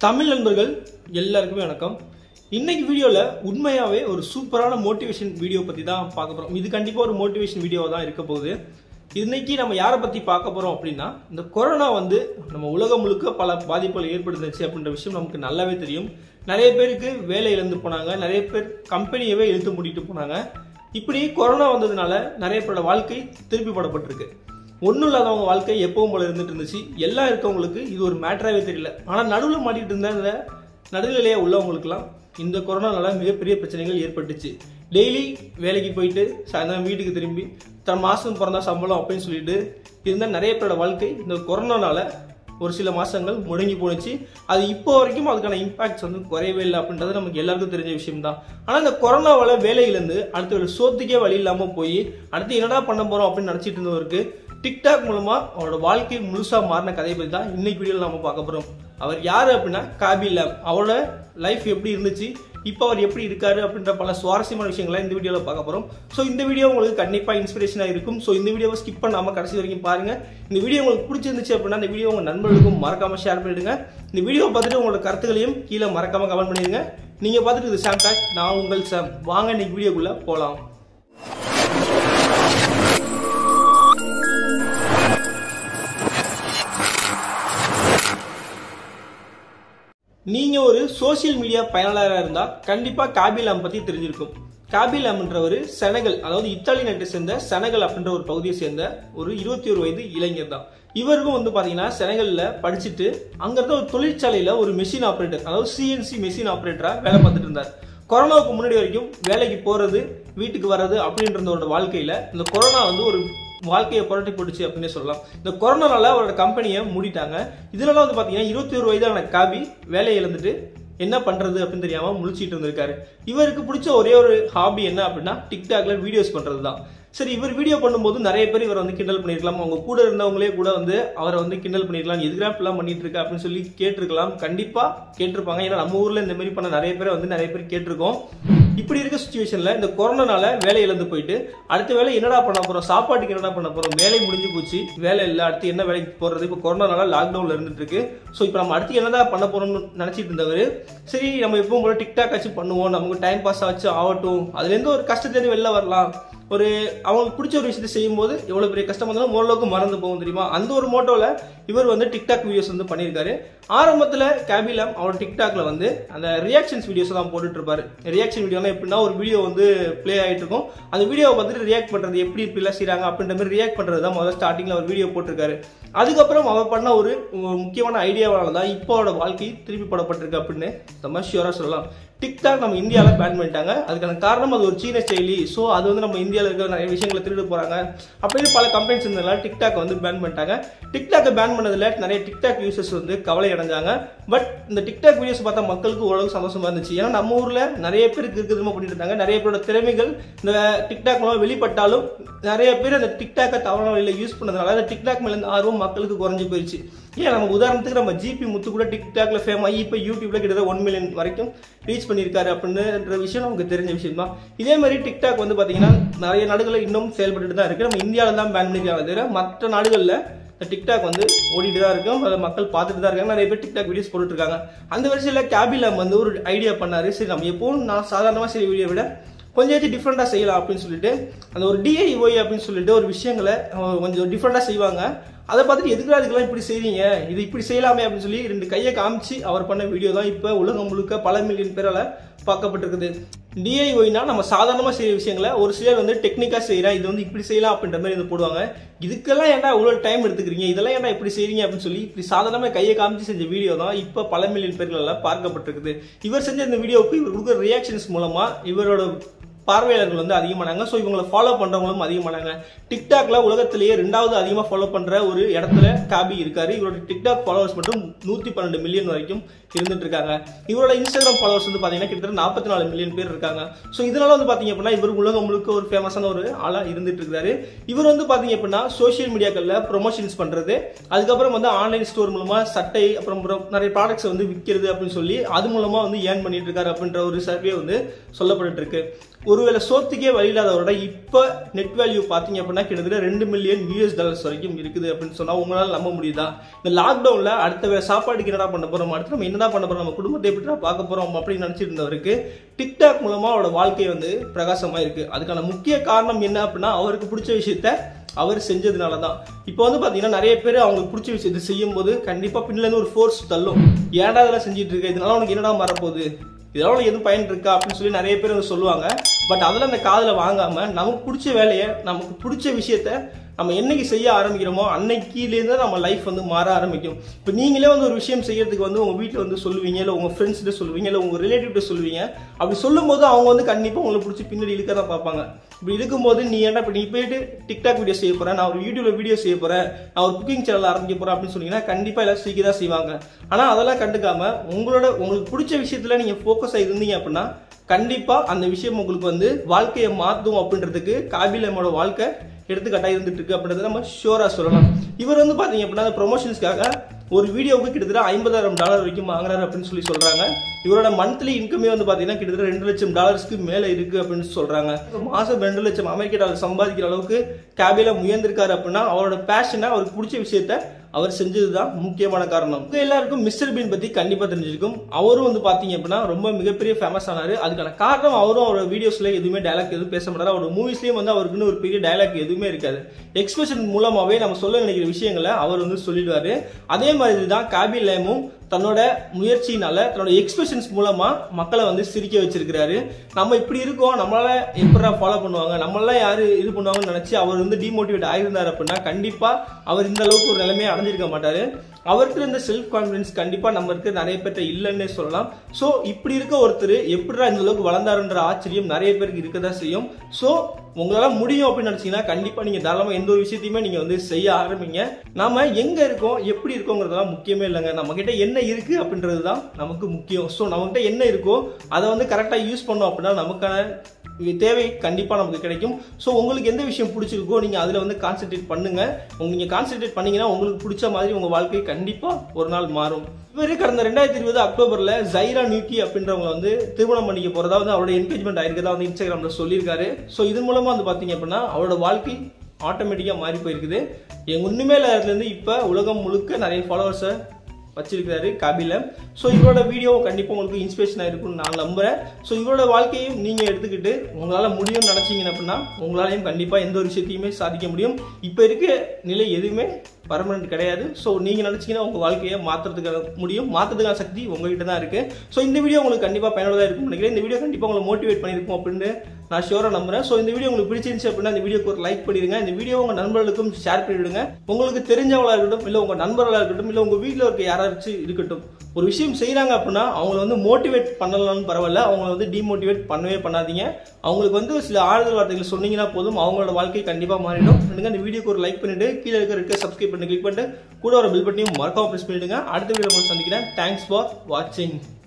தமிழ் நண்பர்கள் எல்லாருக்குமே வணக்கம் இன்னைக்கு வீடியோவில் உண்மையாகவே ஒரு சூப்பரான மோட்டிவேஷன் வீடியோ பற்றி தான் பார்க்க போகிறோம் இது கண்டிப்பாக ஒரு மோட்டிவேஷன் வீடியோ தான் இருக்க போகுது இன்னைக்கு நம்ம யாரை பற்றி பார்க்க போகிறோம் அப்படின்னா இந்த கொரோனா வந்து நம்ம உலகம் முழுக்க பல பாதிப்புகள் ஏற்படுத்துச்சு அப்படின்ற விஷயம் நமக்கு நல்லாவே தெரியும் நிறைய பேருக்கு வேலை இழந்து போனாங்க நிறைய பேர் கம்பெனியவே இழுத்து மூடிட்டு போனாங்க இப்படி கொரோனா வந்ததுனால நிறைய பேரோட வாழ்க்கை திருப்பி போடப்பட்டிருக்கு ஒன்றும் இல்லாதவங்க வாழ்க்கை எப்பவும் போல இருந்துட்டு இருந்துச்சு எல்லாம் இருக்கவங்களுக்கு இது ஒரு மேட்டராகவே தெரியல ஆனால் நடுவில் மாட்டிட்டு இருந்த இந்த நடுநிலையாக உள்ளவங்களுக்குலாம் இந்த கொரோனானால மிகப்பெரிய பிரச்சனைகள் ஏற்பட்டுச்சு டெய்லி வேலைக்கு போயிட்டு சாயந்தரம் வீட்டுக்கு திரும்பி தன் மாதம் பிறந்தா சம்பளம் அப்படின்னு சொல்லிட்டு இருந்த நிறைய பேரோட வாழ்க்கை இந்த கொரோனானால ஒரு சில மாசங்கள் முடங்கி போணுச்சு அது இப்போ வரைக்கும் அதுக்கான இம்பாக்ட்ஸ் வந்து குறையவே இல்லை அப்படின்றது நமக்கு எல்லாருக்கும் தெரிஞ்ச விஷயம் தான் ஆனால் இந்த கொரோனாவால வேலையிலேருந்து அடுத்த ஒரு சோத்துக்கே வழி இல்லாமல் போய் அடுத்து என்னடா பண்ண போறோம் அப்படின்னு நினச்சிட்டு இருந்தவருக்கு டிக்டாக் மூலமா அவரோட வாழ்க்கை முழுசா மாறின கதையை பற்றி தான் இன்னைக்கு வீடியோவில் நம்ம பார்க்க போறோம் அவர் யாரு அப்படின்னா காபி லேம் அவரோட லைஃப் எப்படி இருந்துச்சு இப்போ அவர் எப்படி இருக்காரு அப்படின்ற பல சுவாரஸ்யமான விஷயங்களை இந்த வீடியோவில் பார்க்க போறோம் ஸோ இந்த வீடியோ உங்களுக்கு கண்டிப்பாக இன்ஸ்பிரேஷனாக இருக்கும் ஸோ இந்த வீடியோவை ஸ்கிப் பண்ணாமல் கடைசி வரைக்கும் பாருங்க இந்த வீடியோ உங்களுக்கு பிடிச்சிருந்துச்சு அப்படின்னா இந்த வீடியோ உங்க நண்பர்களுக்கும் மறக்காம ஷேர் பண்ணிடுங்க இந்த வீடியோ பார்த்துட்டு உங்களோட கருத்துக்களையும் கீழே மறக்காம கமெண்ட் பண்ணிடுங்க நீங்க பார்த்துட்டு இது சாம் டாக் நான் உங்கள் சாம் வாங்க இன்னைக்கு வீடியோக்குள்ள போகலாம் நீங்க ஒரு சோஷியல் மீடியா பயனாளராக இருந்தா கண்டிப்பா காபிலாம் பத்தி தெரிஞ்சிருக்கும் காபிலாம்ன்றவர் செனகல் அதாவது இத்தாலி நாட்டை சேர்ந்த செனகல் அப்படின்ற ஒரு பகுதியை சேர்ந்த ஒரு இருபத்தி ஒரு வயது இளைஞர் தான் இவருக்கும் வந்து பாத்தீங்கன்னா செனகல்ல படிச்சுட்டு அங்க இருந்த ஒரு தொழிற்சாலையில ஒரு மெஷின் ஆபரேட்டர் அதாவது சிஎன்சி மெஷின் ஆபரேட்டரா வேலை பார்த்துட்டு இருந்தார் கொரோனாவுக்கு முன்னாடி வரைக்கும் வேலைக்கு போறது வீட்டுக்கு வர்றது அப்படின்றதோட வாழ்க்கையில இந்த கொரோனா வந்து ஒரு வாழ்க்கையை புரட்டி போட்டுச்சு அப்படின்னு சொல்லலாம் இந்த கொரோனானால அவரோட கம்பெனியை மூடிட்டாங்க இதனால வந்து பாத்தீங்கன்னா இருபத்தி ஒரு வயதான காபி வேலையை இழந்துட்டு என்ன பண்றது அப்படின்னு தெரியாம முழிச்சிட்டு இருந்திருக்காரு இவருக்கு பிடிச்ச ஒரே ஒரு ஹாபி என்ன அப்படின்னா டிக்டாக்ல வீடியோஸ் பண்றது தான் சரி இவர் வீடியோ பண்ணும்போது நிறைய பேர் இவர் வந்து கிண்டல் பண்ணிருக்கலாம் அவங்க கூட இருந்தவங்களே கூட வந்து அவரை வந்து கிண்டல் பண்ணிருக்கலாம் எதுக்குறா இப்படிலாம் பண்ணிட்டு இருக்க அப்படின்னு சொல்லி கேட்டிருக்கலாம் கண்டிப்பா கேட்டிருப்பாங்க ஏன்னா நம்ம ஊர்ல இந்த மாதிரி பண்ண நிறைய பேரை வந்து நிறைய பேர் கேட்டிருக்கோம் இப்படி இருக்க சுச்சுவேஷன்ல இந்த கொரோனானால வேலை இழந்து போயிட்டு அடுத்த வேலை என்னடா பண்ண போறோம் சாப்பாட்டுக்கு என்னடா பண்ண போறோம் வேலை முடிஞ்சு போச்சு வேலை இல்லை அடுத்து என்ன வேலைக்கு போறது இப்போ கொரோனானால லாக்டவுன்ல இருந்துட்டு இருக்கு ஸோ இப்போ நம்ம அடுத்து என்னதான் பண்ண போறோம்னு நினைச்சிட்டு இருந்தவர் சரி நம்ம எப்பவும் போல டிக்டாக் ஆச்சு பண்ணுவோம் நமக்கு டைம் பாஸ் ஆச்சு ஆகட்டும் அதுல இருந்து ஒரு கஷ்டத்துலேருந்து வெளில வரலாம் ஒரு அவங்களுக்கு பிடிச்ச ஒரு விஷயத்தை செய்யும்போது எவ்வளவு பெரிய கஷ்டம் வந்தாலும் ஓரளவுக்கு மறந்து போகும் தெரியுமா அந்த ஒரு மோட்டோல இவர் வந்து டிக்டாக் வீடியோஸ் வந்து பண்ணியிருக்காரு ஆரம்பத்துல கேபிலாம் அவர் டிக்டாக்ல வந்து அந்த ரியாக்ஷன்ஸ் வீடியோஸ் தான் போட்டுட்டு இருப்பாரு ரியாக்ஷன் வீடியோனா எப்படின்னா ஒரு வீடியோ வந்து ப்ளே ஆயிட்டு இருக்கும் அந்த வீடியோவை பார்த்துட்டு ரியாக்ட் பண்றது எப்படி இப்படிலாம் செய்றாங்க அப்படின்ற மாதிரி ரியாக்ட் பண்றது தான் முதல்ல ஸ்டார்டிங்ல அவர் வீடியோ போட்டிருக்காரு அதுக்கப்புறம் அவர் பண்ண ஒரு ஒரு முக்கியமான ஐடியாவால தான் இப்போ அவரோட வாழ்க்கை திருப்பி போடப்பட்டிருக்கு அப்படின்னு நம்ம ஷியூரா சொல்லலாம் டிக்டாக் நம்ம இந்தியாவில் பேன் பண்ணிட்டாங்க அதுக்கான காரணம் அது ஒரு சீன செயலி ஸோ அது வந்து நம்ம இந்தியாவில் இருக்கிற நிறைய விஷயங்களை திருடு போறாங்க அப்படின்னு பல கம்ப்ளைண்ட்ஸ் இருந்ததுனால டிக்டாக் வந்து பேன் பண்ணிட்டாங்க டிக்டாக்கை பேன் பண்ணதுல நிறைய டிக்டாக் யூசர்ஸ் வந்து கவலை அடைஞ்சாங்க பட் இந்த டிக்டாக் வீடியோஸ் பார்த்தா மக்களுக்கு ஓரளவு சந்தோஷமா இருந்துச்சு ஏன்னா நம்ம ஊர்ல நிறைய பேருக்கு இருக்குதுமா பண்ணிட்டு இருந்தாங்க நிறைய பேரோட திறமைகள் இந்த டிக்டாக் மூலம் வெளிப்பட்டாலும் நிறைய பேர் அந்த டிக்டாக்கை தவறான வழியில் யூஸ் பண்ணதுனால அந்த டிக்டாக் மேல இருந்த ஆர்வம் மக்களுக்கு குறைஞ்சு போயிடுச்சு ஏன் நம்ம உதாரணத்துக்கு நம்ம ஜிபி முத்து கூட டிக்டாக்ல ஃபேம் ஆகி இப்போ யூடியூப்ல கிட்டத்தட்ட ஒன் மில்லியன் வரைக்கும் ரீச் பண்ணியிருக்காரு அப்படின்ற விஷயம் நமக்கு தெரிஞ்ச விஷயம் தான் இதே மாதிரி டிக்டாக் வந்து பாத்தீங்கன்னா நிறைய நாடுகளில் இன்னும் செயல்பட்டு தான் இருக்கு நம்ம இந்தியாவில் தான் பேன் பண்ணிருக்காங்க தவிர மற்ற நாடுகளில் இந்த டிக்டாக் வந்து ஓடிட்டு தான் இருக்கும் அதை மக்கள் பார்த்துட்டு தான் இருக்காங்க நிறைய பேர் டிக்டாக் வீடியோஸ் போட்டுட்டு இருக்காங்க அந்த வரிசையில் கேபிலம் வந்து ஒரு ஐடியா பண்ணாரு சரி நம்ம எப்பவும் நான் சாதாரணமாக செய்ய வீடியோ விட கொஞ்சம் டிஃப்ரெண்டாக செய்யலாம் அப்படின்னு சொல்லிட்டு அந்த ஒரு டிஐஒய் அப்படின்னு சொல்லிட்டு ஒரு விஷயங்களை அஹ், கொஞ்சம் டிஃப்ரெண்டாக செய்வாங்க அதை பார்த்துட்டு எதுக்குடா இதுக்கெல்லாம் இப்படி செய்றீங்க இது இப்படி செய்யலாமே அப்படின்னு சொல்லி ரெண்டு கையை காமிச்சு அவர் பண்ண வீடியோ தான் இப்போ உலகம் முழுக்க பல மில்லியன் பேரால பார்க்கப்பட்டிருக்குது டிஐஒய்னா நம்ம சாதாரணமாக செய்யற விஷயங்களை ஒரு சிலர் வந்து டெக்னிக்காக செய்கிறேன் இது வந்து இப்படி செய்யலாம் அப்படின்ற மாதிரி வந்து போடுவாங்க இதுக்கெல்லாம் ஏன்டா இவ்வளோ டைம் எடுத்துக்கிறீங்க இதெல்லாம் ஏன்டா இப்படி செய்றீங்க அப்படின்னு சொல்லி இப்படி சாதாரணமாக கையை காமிச்சு செஞ்ச வீடியோ தான் இப்போ பல மில்லியன் பேர்களால் பார்க்கப்பட்டிருக்குது இவர் செஞ்ச இந்த வீடியோவுக்கு இவர் கொடுக்குற ரியாக்ஷன்ஸ் மூலமா இவரோட பார்வையாளர்கள் வந்து அதிகமானாங்க ஸோ இவங்களை ஃபாலோ பண்றவங்களும் அதிகமானாங்க டிக்டாக்ல உலகத்திலேயே ரெண்டாவது அதிகமாக ஃபாலோ பண்ற ஒரு இடத்துல காபி இருக்காரு இவரோட டிக்டாக் ஃபாலோவர்ஸ் மட்டும் நூத்தி பன்னெண்டு மில்லியன் வரைக்கும் இருந்துட்டு இருக்காங்க இவரோட இன்ஸ்டாகிராம் ஃபாலோவர்ஸ் வந்து பாத்தீங்கன்னா கிட்டத்தட்ட நாற்பத்தி நாலு மில்லியன் பேர் இருக்காங்க ஸோ இதனால வந்து பாத்தீங்க அப்படின்னா இவர் உலகம் முழுக்க ஒரு ஃபேமஸான ஒரு ஆளா இருந்துட்டு இருக்காரு இவர் வந்து பாத்தீங்க அப்படின்னா சோஷியல் மீடியாக்கள்ல ப்ரொமோஷன்ஸ் பண்றது அதுக்கப்புறம் வந்து ஆன்லைன் ஸ்டோர் மூலமா சட்டை அப்புறம் அப்புறம் நிறைய ப்ராடக்ட்ஸ் வந்து விற்கிறது அப்படின்னு சொல்லி அது மூலமா வந்து ஏர்ன் பண்ணிட்டு இருக்காரு அப்படின்ற ஒரு சர்வே வந்து சொல்லப்பட்டு இருக்கு ஒருவேளை சோத்துக்கே வழி இல்லாதவரோட இப்போ நெட் வேல்யூ பார்த்தீங்க அப்படின்னா கிட்டத்தட்ட ரெண்டு மில்லியன் யூஎஸ் டாலர்ஸ் வரைக்கும் இருக்குது அப்படின்னு சொன்னா உங்களால நம்ப முடியுதா இந்த லாக்டவுன்ல அடுத்த வேற சாப்பாடுக்கு என்னடா பண்ண போறோம் அடுத்து நம்ம என்னடா பண்ண போறோம் நம்ம குடும்பத்தை எப்படி பார்க்க போறோம் அப்படின்னு நினைச்சிட்டு இருந்தவருக்கு டிக்டாக் மூலமா அவரோட வாழ்க்கை வந்து பிரகாசமா இருக்கு அதுக்கான முக்கிய காரணம் என்ன அப்படின்னா அவருக்கு பிடிச்ச விஷயத்த அவர் செஞ்சதுனால தான் இப்போ வந்து பார்த்தீங்கன்னா நிறைய பேர் அவங்களுக்கு பிடிச்ச விஷயத்தை செய்யும் போது கண்டிப்பாக பின்னிலேருந்து ஒரு ஃபோர்ஸ் தள்ளும் ஏன்டா இதெல்லாம் செஞ்சுட்டு இருக்க இதனால உனக்கு என்னடா மாறப்போகுது இதனால உனக்கு எதுவும் பயன் இருக்கா அப்படின்னு சொல்லி நிறைய பேர் வந்து சொல்லுவாங்க பட் அதெல்லாம் அந்த காதில் வாங்காம நமக்கு பிடிச்ச வேலையை நமக்கு பிடிச்ச விஷயத்த நம்ம என்னைக்கு செய்ய ஆரம்பிக்கிறோமோ அன்னைக்கிலேருந்து நம்ம லைஃப் வந்து மாற ஆரம்பிக்கும் இப்போ நீங்களே வந்து ஒரு விஷயம் செய்யறதுக்கு வந்து உங்க வீட்டில் வந்து சொல்லுவீங்க இல்லை உங்க ஃப்ரெண்ட்ஸ்கிட்ட சொல்லுவீங்க இல்லை உங்க ரிலேட்டிவ்கிட்ட சொல்லுவீங்க அப்படி சொல்லும்போது அவங்க வந்து கண்டிப்பாக உங்களை பிடிச்சி பின்னாடி இழுக்க தான் பார்ப்பாங்க இப்படி இருக்கும்போது நீ என்ன இப்போ நீ போயிட்டு டிக்டாக் வீடியோ செய்ய போறேன் நான் ஒரு யூடியூப்ல வீடியோ செய்ய போறேன் நான் ஒரு குக்கிங் சேனல் ஆரம்பிக்க போறேன் அப்படின்னு சொன்னீங்கன்னா கண்டிப்பா எல்லாம் சீக்கிரம் தான் செய்வாங்க ஆனா அதெல்லாம் கண்டுக்காம உங்களோட உங்களுக்கு பிடிச்ச விஷயத்துல நீங்க ஃபோக்கஸ் இருந்தீங்க அப்படின்னா கண்டிப்பா அந்த விஷயம் உங்களுக்கு வந்து வாழ்க்கையை மாத்தும் அப்படின்றதுக்கு காபிலமோட வாழ்க்கை எடுத்துக்காட்டா இருந்துட்டு இருக்கு அப்படின்றத நம்ம ஷோரா சொல்லலாம் இவர் வந்து பாத்தீங்க அப்படின்னா அந்த ப்ரொமோஷன்ஸ்க்காக ஒரு வீடியோவுக்கு கிட்டத்தட்ட ஐம்பதாயிரம் டாலர் வரைக்கும் வாங்குறாரு அப்படின்னு சொல்லி சொல்றாங்க இவரோட மந்த்லி இன்கமே வந்து பாத்தீங்கன்னா கிட்டத்தட்ட ரெண்டு லட்சம் டாலர்ஸ்க்கு மேல இருக்கு அப்படின்னு சொல்றாங்க மாசம் ரெண்டு லட்சம் அமெரிக்க டாலர் சம்பாதிக்கிற அளவுக்கு கேபில முயன்றிருக்காரு அப்படின்னா அவரோட பேஷனை அவருக்கு பிடிச்ச விஷயத்த அவர் செஞ்சதுதான் முக்கியமான காரணம் உங்க எல்லாருக்கும் மிஸ்டர் பீன் பத்தி கண்டிப்பா தெரிஞ்சிருக்கும் அவரும் வந்து பாத்தீங்க அப்படின்னா ரொம்ப மிகப்பெரிய ஃபேமஸ் ஆனாரு அதுக்கான காரணம் அவரும் அவரோட வீடியோஸ்ல எதுவுமே டயலாக் எதுவும் பேச மாட்டாரு அவரோட மூவிஸ்லயும் வந்து அவருக்குன்னு ஒரு பெரிய டயலாக் எதுவுமே இருக்காது எக்ஸ்பிரஷன் மூலமாவே நம்ம சொல்ல நினைக்கிற விஷயங்களை அவர் வந்து சொல்லிடுவாரு அதே மாதிரி தான் காபி லேமும் தன்னோட முயற்சியினால தன்னோட எக்ஸ்பிரஷன்ஸ் மூலமா மக்களை வந்து சிரிக்க வச்சிருக்கிறாரு நம்ம இப்படி இருக்கோம் நம்மளால எப்படா ஃபாலோ பண்ணுவாங்க நம்மளால யாரு இது பண்ணுவாங்கன்னு நினைச்சு அவர் வந்து டிமோட்டிவேட் ஆயிருந்தார் அப்படின்னா கண்டிப்பா அவர் இந்த அளவுக்கு ஒரு நிலைமையை அடைஞ்சிருக்க மாட்டாரு அவருக்கு இருந்த செல்ஃப் கான்பிடன்ஸ் கண்டிப்பா நம்ம இருக்க நிறைய பேர்ட்ட இல்லைன்னே சொல்லலாம் சோ இப்படி இருக்க ஒருத்தர் எப்படிடா இந்த அளவுக்கு வளர்ந்தாருன்ற ஆச்சரியம் நிறைய பேருக்கு இருக்கதான் செய்யும் சோ உங்களால முடியும் அப்படின்னு நினைச்சீங்கன்னா கண்டிப்பா நீங்க தாராளமா எந்த ஒரு விஷயத்தையுமே நீங்க வந்து செய்ய ஆரம்பிங்க நாம எங்க இருக்கோம் எப்படி இருக்கோங்கிறதெல்லாம் முக்கியமே இல்லைங்க நம்ம கிட்ட என்ன இருக்கு அப்படின்றது தான் நமக்கு முக்கியம் ஸோ நம்ம கிட்ட என்ன இருக்கோ அதை வந்து கரெக்டா யூஸ் பண்ணோம் அப்படின்னா நமக்கான இது தேவை கண்டிப்பா நமக்கு கிடைக்கும் ஸோ உங்களுக்கு எந்த விஷயம் பிடிச்சிருக்கோ நீங்க அதுல வந்து கான்சென்ட்ரேட் பண்ணுங்க உங்க நீங்க கான்சென்ட்ரேட் பண்ணீங்கன்னா உங்களுக்கு பிடிச்ச மாதிரி உங்க வாழ்க்கை கண்டிப்பா ஒரு நாள் மாறும் இவரு கடந்த ரெண்டாயிரத்தி இருபது அக்டோபர்ல ஜைரா நியூக்கி அப்படின்றவங்க வந்து திருமணம் பண்ணிக்க போறதா வந்து அவரோட என்கேஜ்மெண்ட் ஆயிருக்கதா வந்து இன்ஸ்டாகிராம்ல சொல்லியிருக்காரு ஸோ இதன் மூலமா வந்து பாத்தீங்க அப்படின்னா அவரோட வாழ்க்கை ஆட்டோமேட்டிக்கா மாறி போயிருக்குது எங்க உண்மையில இடத்துல இருந்து இப்ப உலகம் முழுக்க நிறைய ஃபாலோவர்ஸை வச்சிருக்காரு காபில ஸோ இவரோட வீடியோ கண்டிப்பாக உங்களுக்கு இன்ஸ்பிரேஷனாக இருக்கும்னு நான் நம்புறேன் ஸோ இவரோட வாழ்க்கையும் நீங்கள் எடுத்துக்கிட்டு உங்களால் முடியும்னு நினச்சிங்க அப்படின்னா உங்களாலையும் கண்டிப்பாக எந்த ஒரு விஷயத்தையுமே சாதிக்க முடியும் இப்போ இருக்க நிலை எதுவுமே பர்மனன்ட் கிடையாது ஸோ நீங்கள் நினச்சிங்கன்னா உங்கள் வாழ்க்கையை மாற்றுறதுக்கான முடியும் மாற்றுறதுக்கான சக்தி உங்ககிட்ட தான் இருக்குது ஸோ இந்த வீடியோ உங்களுக்கு கண்டிப்பாக பயனுள்ளதாக இருக்கும்னு நினைக்கிறேன் இந்த வீடியோ கண்டிப்பாக உங்களை மோட்டிவேட் பண்ணியிருக்கும் அப்படின்னு நான் ஷோராக நம்புறேன் ஸோ இந்த வீடியோ உங்களுக்கு பிடிச்சிருந்துச்சு அப்படின்னா இந்த வீடியோக்கு ஒரு லைக் பண்ணிடுங்க இந்த வீடியோ உங்கள் நண்பர்களுக்கும் ஷேர் பண்ணிவிடுங்க உங்களுக்கு தெரிஞ்சவங்களா இருக்கட்டும் இல்லை உங்கள் நண்பர்களாக இருக்கட்டும் இல்லை உங்கள் வீட்டில் இருக்க யாராச்சும் இருக்கட்டும் ஒரு விஷயம் செய்கிறாங்க அப்படின்னா அவங்கள வந்து மோட்டிவேட் பண்ணலாம்னு பரவாயில்ல அவங்கள வந்து டிமோட்டிவேட் பண்ணவே பண்ணாதீங்க அவங்களுக்கு வந்து சில ஆறுதல் வார்த்தைகள் சொன்னீங்கன்னா போதும் அவங்களோட வாழ்க்கை கண்டிப்பாக மாறிடும் பண்ணுங்க இந்த வீடியோக்கு ஒரு லைக் பண்ணிட்டு கீழே இருக்க இருக்க சப்ஸ்கிரைப் பண்ணி கிளிக் பண்ணிட்டு கூட ஒரு பில் பட்டனையும் மறக்காம ப்ரெஸ் பண்ணிடுங்க அடுத்த வீடியோ உங்களுக்கு சந்திக்கிறேன் தேங்க்ஸ் ஃபார் வாட்சிங்